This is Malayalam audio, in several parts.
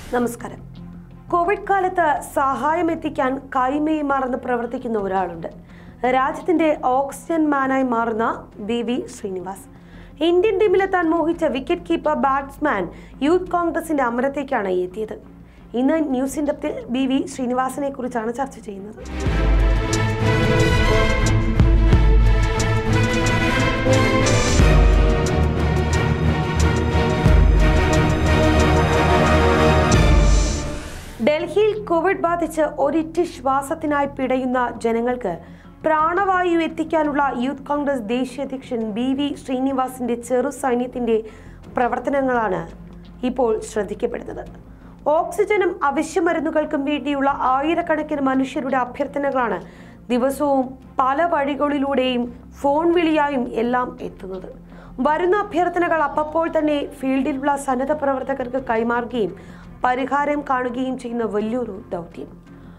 നമസ്കാരം കോവിഡ് കാലത്ത് സഹായം എത്തിക്കാൻ കൈമേയി മറന്ന് പ്രവർത്തിക്കുന്ന ഒരാളുണ്ട് രാജ്യത്തിന്റെ ഓക്സിജൻ മാനായി മാറുന്ന ബി വി ശ്രീനിവാസ് ഇന്ത്യൻ ടീമിലെത്താൻ മോഹിച്ച വിക്കറ്റ് കീപ്പർ ബാറ്റ്സ്മാൻ യൂത്ത് കോൺഗ്രസിന്റെ അമരത്തേക്കാണ് എത്തിയത് ഇന്ന് ന്യൂസ് ഇൻഡപ്തിൽ ബി വി ശ്രീനിവാസനെ കുറിച്ചാണ് ചർച്ച ചെയ്യുന്നത് ഡൽഹിയിൽ കോവിഡ് ബാധിച്ച് ഒരിറ്റ് ശ്വാസത്തിനായി പിടയുന്ന ജനങ്ങൾക്ക് പ്രാണവായു എത്തിക്കാനുള്ള യൂത്ത് കോൺഗ്രസ് ദേശീയ അധ്യക്ഷൻ ബി വി ശ്രീനിവാസിന്റെ ചെറു സൈന്യത്തിന്റെ പ്രവർത്തനങ്ങളാണ് ഇപ്പോൾ ശ്രദ്ധിക്കപ്പെടുന്നത് ഓക്സിജനും അവശ്യമരുന്നുകൾക്കും വേണ്ടിയുള്ള ആയിരക്കണക്കിന് മനുഷ്യരുടെ അഭ്യർത്ഥനകളാണ് ദിവസവും പല വഴികളിലൂടെയും ഫോൺ വിളിയായും എല്ലാം എത്തുന്നത് വരുന്ന അഭ്യർത്ഥനകൾ അപ്പപ്പോൾ തന്നെ ഫീൽഡിലുള്ള സന്നദ്ധ പ്രവർത്തകർക്ക് കൈമാറുകയും പരിഹാരം കാണുകയും ചെയ്യുന്ന വലിയൊരു ദൗത്യം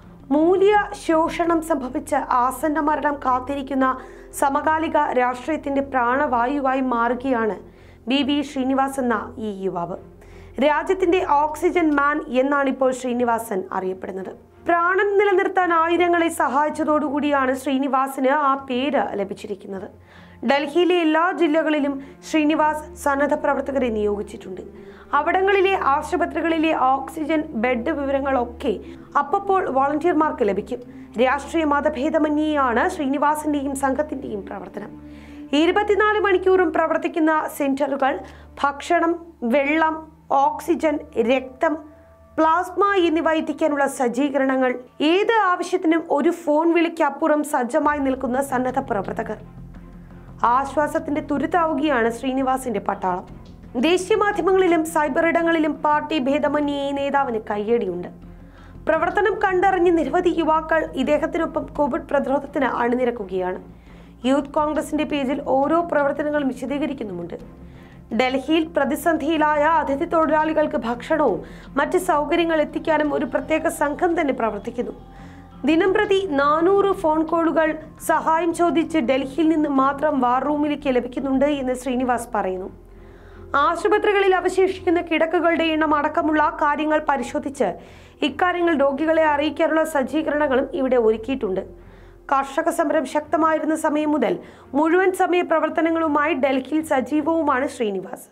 മൂല്യ ശോഷണം സംഭവിച്ച് ആസന്ന മരണം കാത്തിരിക്കുന്ന സമകാലിക രാഷ്ട്രീയത്തിന്റെ പ്രാണവായുവായി മാറുകയാണ് ബി വി ശ്രീനിവാസ് എന്ന ഈ യുവാവ് രാജ്യത്തിന്റെ ഓക്സിജൻ മാൻ എന്നാണ് ഇപ്പോൾ ശ്രീനിവാസൻ അറിയപ്പെടുന്നത് പ്രാണൻ നിലനിർത്താൻ ആയിരങ്ങളെ സഹായിച്ചതോടുകൂടിയാണ് ശ്രീനിവാസിന് ആ പേര് ലഭിച്ചിരിക്കുന്നത് ഡൽഹിയിലെ എല്ലാ ജില്ലകളിലും ശ്രീനിവാസ് സന്നദ്ധ പ്രവർത്തകരെ നിയോഗിച്ചിട്ടുണ്ട് അവിടങ്ങളിലെ ആശുപത്രികളിലെ ഓക്സിജൻ ബെഡ് വിവരങ്ങളൊക്കെ അപ്പപ്പോൾ വോളണ്ടിയർമാർക്ക് ലഭിക്കും രാഷ്ട്രീയ മതഭേദമന്യേയാണ് ശ്രീനിവാസിന്റെയും സംഘത്തിന്റെയും പ്രവർത്തനം ഇരുപത്തിനാല് മണിക്കൂറും പ്രവർത്തിക്കുന്ന സെന്ററുകൾ ഭക്ഷണം വെള്ളം ഓക്സിജൻ രക്തം പ്ലാസ്മ എന്നിവ എത്തിക്കാനുള്ള സജ്ജീകരണങ്ങൾ ഏത് ആവശ്യത്തിനും ഒരു ഫോൺ വിളിക്കപ്പുറം സജ്ജമായി നിൽക്കുന്ന സന്നദ്ധ പ്രവർത്തകർ ആശ്വാസത്തിന്റെ തുരുത്താവുകയാണ് ശ്രീനിവാസിന്റെ പട്ടാളം ദേശീയ മാധ്യമങ്ങളിലും സൈബർ ഇടങ്ങളിലും പാർട്ടി ഭേദമന്യേ ഈ നേതാവിന് കയ്യടിയുണ്ട് പ്രവർത്തനം കണ്ടറിഞ്ഞ് നിരവധി യുവാക്കൾ ഇദ്ദേഹത്തിനൊപ്പം കോവിഡ് പ്രതിരോധത്തിന് അണിനിരക്കുകയാണ് യൂത്ത് കോൺഗ്രസിന്റെ പേജിൽ ഓരോ പ്രവർത്തനങ്ങളും വിശദീകരിക്കുന്നുമുണ്ട് ഡൽഹിയിൽ പ്രതിസന്ധിയിലായ അതിഥി തൊഴിലാളികൾക്ക് ഭക്ഷണവും മറ്റ് സൗകര്യങ്ങൾ എത്തിക്കാനും ഒരു പ്രത്യേക സംഘം തന്നെ പ്രവർത്തിക്കുന്നു ദിനം പ്രതി നാനൂറ് ഫോൺ കോളുകൾ സഹായം ചോദിച്ച് ഡൽഹിയിൽ നിന്ന് മാത്രം വാർ റൂമിലേക്ക് ലഭിക്കുന്നുണ്ട് എന്ന് ശ്രീനിവാസ് പറയുന്നു ആശുപത്രികളിൽ അവശേഷിക്കുന്ന കിടക്കുകളുടെ എണ്ണം അടക്കമുള്ള കാര്യങ്ങൾ പരിശോധിച്ച് ഇക്കാര്യങ്ങൾ രോഗികളെ അറിയിക്കാനുള്ള സജ്ജീകരണങ്ങളും ഇവിടെ ഒരുക്കിയിട്ടുണ്ട് കർഷക സമരം ശക്തമായിരുന്ന സമയം മുതൽ മുഴുവൻ സമയ പ്രവർത്തനങ്ങളുമായി ഡൽഹിയിൽ സജീവവുമാണ് ശ്രീനിവാസ്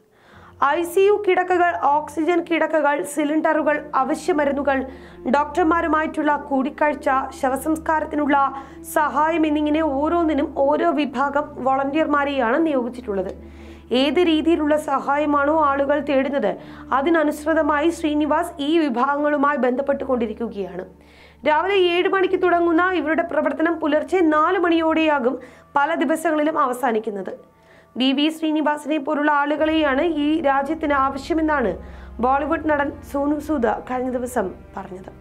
ഐ സി യു കിടക്കകൾ ഓക്സിജൻ കിടക്കകൾ സിലിണ്ടറുകൾ അവശ്യമരുന്നുകൾ ഡോക്ടർമാരുമായിട്ടുള്ള കൂടിക്കാഴ്ച ശവസംസ്കാരത്തിനുള്ള സഹായം എന്നിങ്ങനെ ഓരോന്നിനും ഓരോ വിഭാഗം വോളണ്ടിയർമാരെയാണ് നിയോഗിച്ചിട്ടുള്ളത് ഏത് രീതിയിലുള്ള സഹായമാണോ ആളുകൾ തേടുന്നത് അതിനനുസൃതമായി ശ്രീനിവാസ് ഈ വിഭാഗങ്ങളുമായി ബന്ധപ്പെട്ടുകൊണ്ടിരിക്കുകയാണ് രാവിലെ ഏഴ് മണിക്ക് തുടങ്ങുന്ന ഇവരുടെ പ്രവർത്തനം പുലർച്ചെ നാല് മണിയോടെയാകും പല ദിവസങ്ങളിലും അവസാനിക്കുന്നത് ബി വി ശ്രീനിവാസിനെ പോലുള്ള ആളുകളെയാണ് ഈ രാജ്യത്തിന് ആവശ്യമെന്നാണ് ബോളിവുഡ് നടൻ സോനു സൂദ കഴിഞ്ഞ ദിവസം പറഞ്ഞത്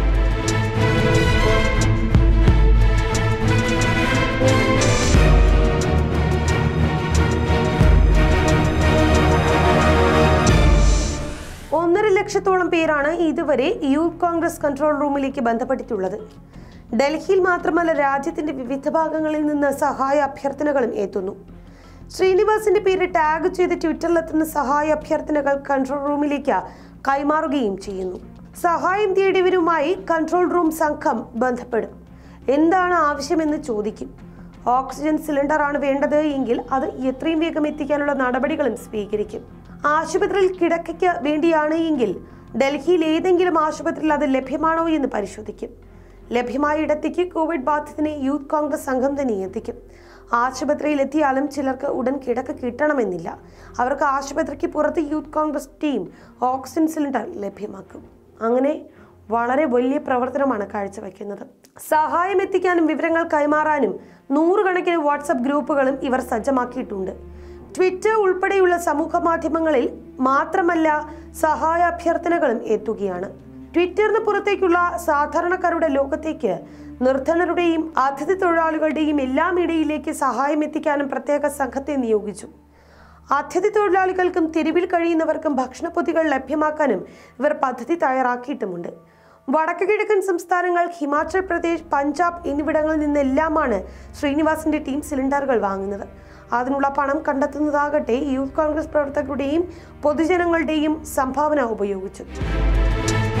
ഒന്നര ലക്ഷത്തോളം പേരാണ് ഇതുവരെ യൂത്ത് കോൺഗ്രസ് കൺട്രോൾ റൂമിലേക്ക് ബന്ധപ്പെട്ടിട്ടുള്ളത് ഡൽഹിയിൽ മാത്രമല്ല രാജ്യത്തിന്റെ വിവിധ ഭാഗങ്ങളിൽ നിന്ന് സഹായ അഭ്യർത്ഥനകളും എത്തുന്നു ശ്രീനിവാസിന്റെ പേര് ടാഗ് ചെയ്ത് ട്വിറ്ററിലെത്തുന്ന സഹായ അഭ്യർത്ഥനകൾ കൺട്രോൾ റൂമിലേക്ക് കൈമാറുകയും ചെയ്യുന്നു സഹായം തേടിയവരുമായി കൺട്രോൾ റൂം സംഘം ബന്ധപ്പെടും എന്താണ് ആവശ്യമെന്ന് ചോദിക്കും ഓക്സിജൻ സിലിണ്ടർ ആണ് വേണ്ടത് എങ്കിൽ അത് എത്രയും വേഗം എത്തിക്കാനുള്ള നടപടികളും സ്വീകരിക്കും ആശുപത്രിയിൽ കിടക്കയ്ക്ക് വേണ്ടിയാണ് എങ്കിൽ ഡൽഹിയിൽ ഏതെങ്കിലും ആശുപത്രിയിൽ അത് ലഭ്യമാണോ എന്ന് പരിശോധിക്കും ലഭ്യമായ ഇടത്തേക്ക് കോവിഡ് ബാധിതനെ യൂത്ത് കോൺഗ്രസ് സംഘം തന്നെ എത്തിക്കും ആശുപത്രിയിൽ എത്തിയാലും ചിലർക്ക് ഉടൻ കിടക്ക കിട്ടണമെന്നില്ല അവർക്ക് ആശുപത്രിക്ക് പുറത്ത് youth Congress team oxygen cylinder ലഭ്യമാക്കും അങ്ങനെ വളരെ വലിയ പ്രവർത്തനമാണ് കാഴ്ചവെക്കുന്നത് സഹായം എത്തിക്കാനും വിവരങ്ങൾ കൈമാറാനും നൂറുകണക്കിന് വാട്സപ്പ് ഗ്രൂപ്പുകളും ഇവർ സജ്ജമാക്കിയിട്ടുണ്ട് ട്വിറ്റർ ഉൾപ്പെടെയുള്ള സമൂഹ മാധ്യമങ്ങളിൽ മാത്രമല്ല സഹായ അഭ്യർത്ഥനകളും എത്തുകയാണ് ട്വിറ്ററിന് പുറത്തേക്കുള്ള സാധാരണക്കാരുടെ ലോകത്തേക്ക് നിർധനരുടെയും അതിഥി തൊഴിലാളികളുടെയും എല്ലാം ഇടയിലേക്ക് സഹായം എത്തിക്കാനും പ്രത്യേക സംഘത്തെ നിയോഗിച്ചു അതിഥി തൊഴിലാളികൾക്കും തെരുവിൽ കഴിയുന്നവർക്കും ഭക്ഷണപ്പൊതികൾ ലഭ്യമാക്കാനും ഇവർ പദ്ധതി തയ്യാറാക്കിയിട്ടുമുണ്ട് വടക്ക് കിഴക്കൻ സംസ്ഥാനങ്ങൾ ഹിമാചൽ പ്രദേശ് പഞ്ചാബ് എന്നിവിടങ്ങളിൽ നിന്നെല്ലാമാണ് ശ്രീനിവാസിന്റെ ടീം സിലിണ്ടറുകൾ വാങ്ങുന്നത് അതിനുള്ള പണം കണ്ടെത്തുന്നതാകട്ടെ യൂത്ത് കോൺഗ്രസ് പ്രവർത്തകരുടെയും പൊതുജനങ്ങളുടെയും സംഭാവന ഉപയോഗിച്ചു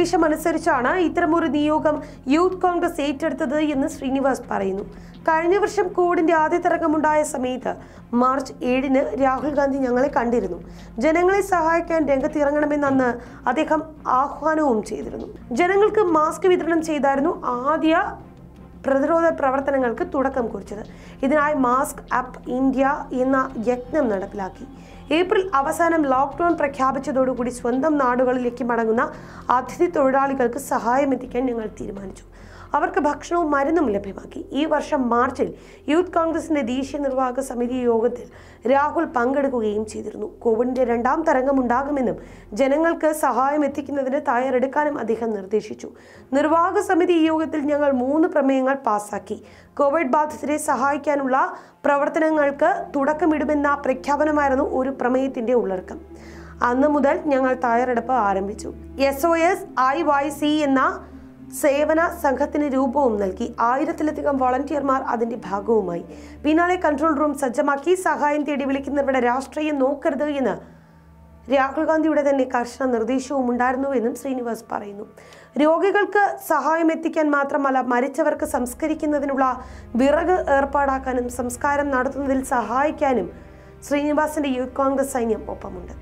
നിർദ്ദേശം അനുസരിച്ചാണ് ഇത്തരമൊരു നിയോഗം യൂത്ത് കോൺഗ്രസ് ഏറ്റെടുത്തത് എന്ന് ശ്രീനിവാസ് പറയുന്നു കഴിഞ്ഞ വർഷം കോവിഡിന്റെ ആദ്യ തരംഗമുണ്ടായ സമയത്ത് മാർച്ച് ഏഴിന് രാഹുൽ ഗാന്ധി ഞങ്ങളെ കണ്ടിരുന്നു ജനങ്ങളെ സഹായിക്കാൻ രംഗത്തിറങ്ങണമെന്ന് അന്ന് അദ്ദേഹം ആഹ്വാനവും ചെയ്തിരുന്നു ജനങ്ങൾക്ക് മാസ്ക് വിതരണം ചെയ്തായിരുന്നു ആദ്യ പ്രതിരോധ പ്രവർത്തനങ്ങൾക്ക് തുടക്കം കുറിച്ചത് ഇതിനായി മാസ്ക് ആപ്പ് ഇന്ത്യ എന്ന യജ്ഞം നടപ്പിലാക്കി ഏപ്രിൽ അവസാനം ലോക്ക്ഡൌൺ പ്രഖ്യാപിച്ചതോടുകൂടി സ്വന്തം നാടുകളിലേക്ക് മടങ്ങുന്ന അതിഥി തൊഴിലാളികൾക്ക് സഹായം എത്തിക്കാൻ ഞങ്ങൾ തീരുമാനിച്ചു അവർക്ക് ഭക്ഷണവും മരുന്നും ലഭ്യമാക്കി ഈ വർഷം മാർച്ചിൽ യൂത്ത് കോൺഗ്രസിന്റെ ദേശീയ നിർവാഹക സമിതി യോഗത്തിൽ രാഹുൽ പങ്കെടുക്കുകയും ചെയ്തിരുന്നു കോവിഡിന്റെ രണ്ടാം തരംഗം ഉണ്ടാകുമെന്നും ജനങ്ങൾക്ക് സഹായം എത്തിക്കുന്നതിന് തയ്യാറെടുക്കാനും അദ്ദേഹം നിർദ്ദേശിച്ചു നിർവാഹക സമിതി യോഗത്തിൽ ഞങ്ങൾ മൂന്ന് പ്രമേയങ്ങൾ പാസാക്കി കോവിഡ് ബാധിതരെ സഹായിക്കാനുള്ള പ്രവർത്തനങ്ങൾക്ക് തുടക്കമിടുമെന്ന പ്രഖ്യാപനമായിരുന്നു ഒരു പ്രമേയത്തിന്റെ ഉള്ളടക്കം അന്ന് മുതൽ ഞങ്ങൾ തയ്യാറെടുപ്പ് ആരംഭിച്ചു S O S I Y C എന്ന സേവന സംഘത്തിന് രൂപവും നൽകി ആയിരത്തിലധികം വോളണ്ടിയർമാർ അതിന്റെ ഭാഗവുമായി പിന്നാലെ കൺട്രോൾ റൂം സജ്ജമാക്കി സഹായം തേടി വിളിക്കുന്നവരുടെ രാഷ്ട്രീയം നോക്കരുത് എന്ന് രാഹുൽ ഗാന്ധിയുടെ തന്നെ കർശന നിർദ്ദേശവും ഉണ്ടായിരുന്നുവെന്നും ശ്രീനിവാസ് പറയുന്നു രോഗികൾക്ക് സഹായം എത്തിക്കാൻ മാത്രമല്ല മരിച്ചവർക്ക് സംസ്കരിക്കുന്നതിനുള്ള വിറക് ഏർപ്പാടാക്കാനും സംസ്കാരം നടത്തുന്നതിൽ സഹായിക്കാനും ശ്രീനിവാസിന്റെ യൂത്ത് കോൺഗ്രസ് സൈന്യം ഒപ്പമുണ്ട്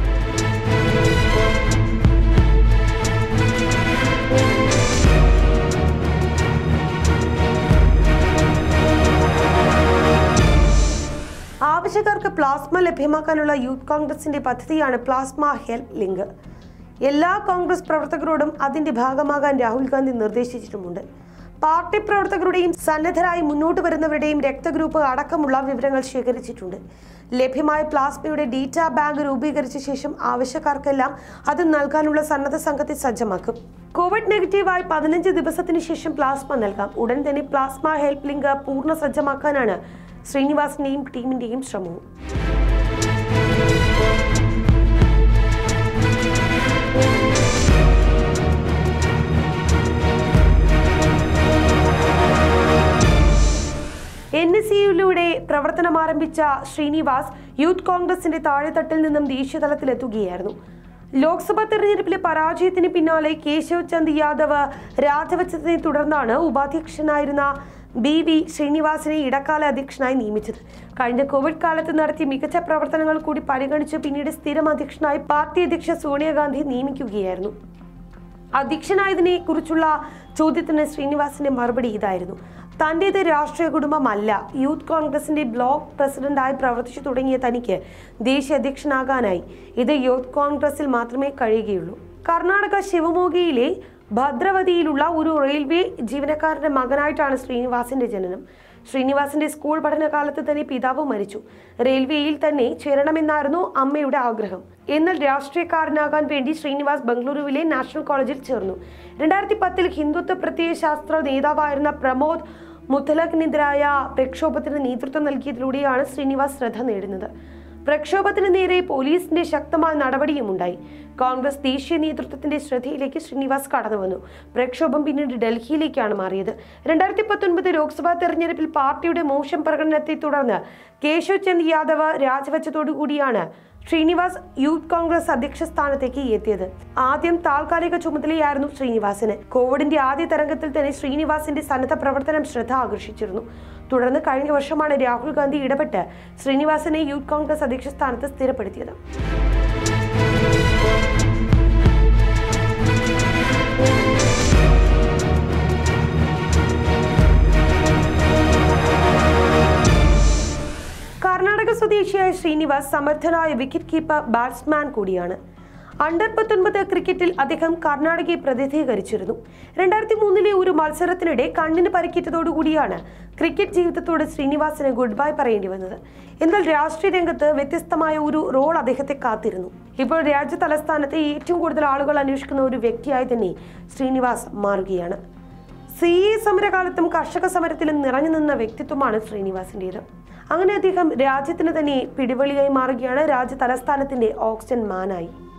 ആവശ്യക്കാർക്ക് പ്ലാസ്മ ലഭ്യമാക്കാനുള്ള യൂത്ത് കോൺഗ്രസിന്റെ പദ്ധതിയാണ് പ്ലാസ്മ ഹെൽപ്പ് ലിങ്ക് എല്ലാ കോൺഗ്രസ് പ്രവർത്തകരോടും അതിന്റെ ഭാഗമാകാൻ രാഹുൽ ഗാന്ധി നിർദ്ദേശിച്ചിട്ടുമുണ്ട് പാർട്ടി പ്രവർത്തകരുടെയും സന്നദ്ധരായി മുന്നോട്ട് വരുന്നവരുടെയും രക്തഗ്രൂപ്പ് അടക്കമുള്ള വിവരങ്ങൾ ശേഖരിച്ചിട്ടുണ്ട് ലഭ്യമായ പ്ലാസ്മയുടെ ഡീറ്റ ബാങ്ക് രൂപീകരിച്ച ശേഷം ആവശ്യക്കാർക്കെല്ലാം അത് നൽകാനുള്ള സന്നദ്ധ സംഘത്തെ സജ്ജമാക്കും കോവിഡ് നെഗറ്റീവായി പതിനഞ്ച് ദിവസത്തിന് ശേഷം പ്ലാസ്മ നൽകാം ഉടൻ തന്നെ പ്ലാസ്മ ഹെൽപ്പ് ലിങ്ക് പൂർണ്ണ സജ്ജമാക്കാനാണ് ശ്രീനിവാസിന്റെയും ടീമിന്റെയും ശ്രമവും എൻ എസ് യുയിലൂടെ പ്രവർത്തനം ആരംഭിച്ച ശ്രീനിവാസ് യൂത്ത് കോൺഗ്രസിന്റെ താഴെത്തട്ടിൽ നിന്നും ദേശീയതലത്തിലെത്തുകയായിരുന്നു ലോക്സഭാ തെരഞ്ഞെടുപ്പിലെ പരാജയത്തിന് പിന്നാലെ കേശവ് ചന്ദ് യാദവ് രാജിവെച്ചതിനെ തുടർന്നാണ് ഉപാധ്യക്ഷനായിരുന്ന ബി വി ശ്രീനിവാസിനെ ഇടക്കാല അധ്യക്ഷനായി നിയമിച്ചത് കഴിഞ്ഞ കോവിഡ് കാലത്ത് നടത്തിയ മികച്ച പ്രവർത്തനങ്ങൾ കൂടി പരിഗണിച്ച് പിന്നീട് സ്ഥിരം അധ്യക്ഷനായി പാർട്ടി അധ്യക്ഷ സോണിയാഗാന്ധി നിയമിക്കുകയായിരുന്നു അധ്യക്ഷനായതിനെ കുറിച്ചുള്ള ചോദ്യത്തിന് ശ്രീനിവാസിന്റെ മറുപടി ഇതായിരുന്നു തന്റേത് രാഷ്ട്രീയ കുടുംബമല്ല യൂത്ത് കോൺഗ്രസിന്റെ ബ്ലോക്ക് പ്രസിഡന്റായി പ്രവർത്തിച്ചു തുടങ്ങിയ തനിക്ക് ദേശീയ അധ്യക്ഷനാകാനായി ഇത് യൂത്ത് കോൺഗ്രസിൽ മാത്രമേ കഴിയുകയുള്ളൂ കർണാടക ശിവമോഗയിലെ ഭദ്രവതിയിലുള്ള ഒരു റെയിൽവേ ജീവനക്കാരന്റെ മകനായിട്ടാണ് ശ്രീനിവാസിന്റെ ജനനം ശ്രീനിവാസിന്റെ സ്കൂൾ പഠനകാലത്ത് തന്നെ പിതാവ് മരിച്ചു റെയിൽവേയിൽ തന്നെ ചേരണമെന്നായിരുന്നു അമ്മയുടെ ആഗ്രഹം എന്നാൽ രാഷ്ട്രീയക്കാരനാകാൻ വേണ്ടി ശ്രീനിവാസ് ബംഗളൂരുവിലെ നാഷണൽ കോളേജിൽ ചേർന്നു രണ്ടായിരത്തി പത്തിൽ ഹിന്ദുത്വ പ്രത്യയശാസ്ത്ര നേതാവായിരുന്ന പ്രമോദ് മുത്തലഖിനെതിരായ പ്രക്ഷോഭത്തിന് നേതൃത്വം നൽകിയതിലൂടെയാണ് ശ്രീനിവാസ് ശ്രദ്ധ നേടുന്നത് പ്രക്ഷോഭത്തിന് നേരെ പോലീസിന്റെ ശക്തമായ നടപടിയും ഉണ്ടായി കോൺഗ്രസ് ദേശീയ നേതൃത്വത്തിന്റെ ശ്രദ്ധയിലേക്ക് ശ്രീനിവാസ് കടന്നു വന്നു പ്രക്ഷോഭം പിന്നീട് ഡൽഹിയിലേക്കാണ് മാറിയത് രണ്ടായിരത്തി പത്തൊൻപത് ലോക്സഭാ തെരഞ്ഞെടുപ്പിൽ പാർട്ടിയുടെ മോശം പ്രകടനത്തെ തുടർന്ന് കേശവ് ചന്ദ് യാദവ് രാജിവെച്ചതോടുകൂടിയാണ് ശ്രീനിവാസ് യൂത്ത് കോൺഗ്രസ് അധ്യക്ഷ സ്ഥാനത്തേക്ക് എത്തിയത് ആദ്യം താൽക്കാലിക ചുമതലയായിരുന്നു ശ്രീനിവാസിന് കോവിഡിന്റെ ആദ്യ തരംഗത്തിൽ തന്നെ ശ്രീനിവാസിന്റെ സന്നദ്ധ പ്രവർത്തനം ശ്രദ്ധ ആകർഷിച്ചിരുന്നു തുടർന്ന് കഴിഞ്ഞ വർഷമാണ് രാഹുൽ ഗാന്ധി ഇടപെട്ട് ശ്രീനിവാസനെ യൂത്ത് കോൺഗ്രസ് അധ്യക്ഷ സ്ഥാനത്ത് സ്ഥിരപ്പെടുത്തിയത് കർണാടക സ്വദേശിയായ ശ്രീനിവാസ് സമർത്ഥനായ വിക്കറ്റ് കീപ്പർ ബാറ്റ്സ്മാൻ കൂടിയാണ് അണ്ടർ പത്തൊൻപത് ക്രിക്കറ്റിൽ അദ്ദേഹം കർണാടകയെ പ്രതിനിധീകരിച്ചിരുന്നു രണ്ടായിരത്തി മൂന്നിലെ ഒരു മത്സരത്തിനിടെ കണ്ണിന് പരിക്കേറ്റതോടുകൂടിയാണ് ക്രിക്കറ്റ് ജീവിതത്തോട് ശ്രീനിവാസിന് ഗുഡ് ബൈ പറയേണ്ടി വന്നത് എന്നാൽ രാഷ്ട്രീയ രംഗത്ത് വ്യത്യസ്തമായ ഒരു റോൾ അദ്ദേഹത്തെ കാത്തിരുന്നു ഇപ്പോൾ രാജ്യ തലസ്ഥാനത്തെ ഏറ്റവും കൂടുതൽ ആളുകൾ അന്വേഷിക്കുന്ന ഒരു വ്യക്തിയായി തന്നെ ശ്രീനിവാസ് മാറുകയാണ് സി എ സമരകാലത്തും കർഷക സമരത്തിലും നിറഞ്ഞു നിന്ന വ്യക്തിത്വമാണ് ശ്രീനിവാസിൻ്റെത് അങ്ങനെ അദ്ദേഹം രാജ്യത്തിന് തന്നെ പിടിവളിയായി മാറുകയാണ് രാജ്യ തലസ്ഥാനത്തിന്റെ ഓക്സിജൻ മാനായി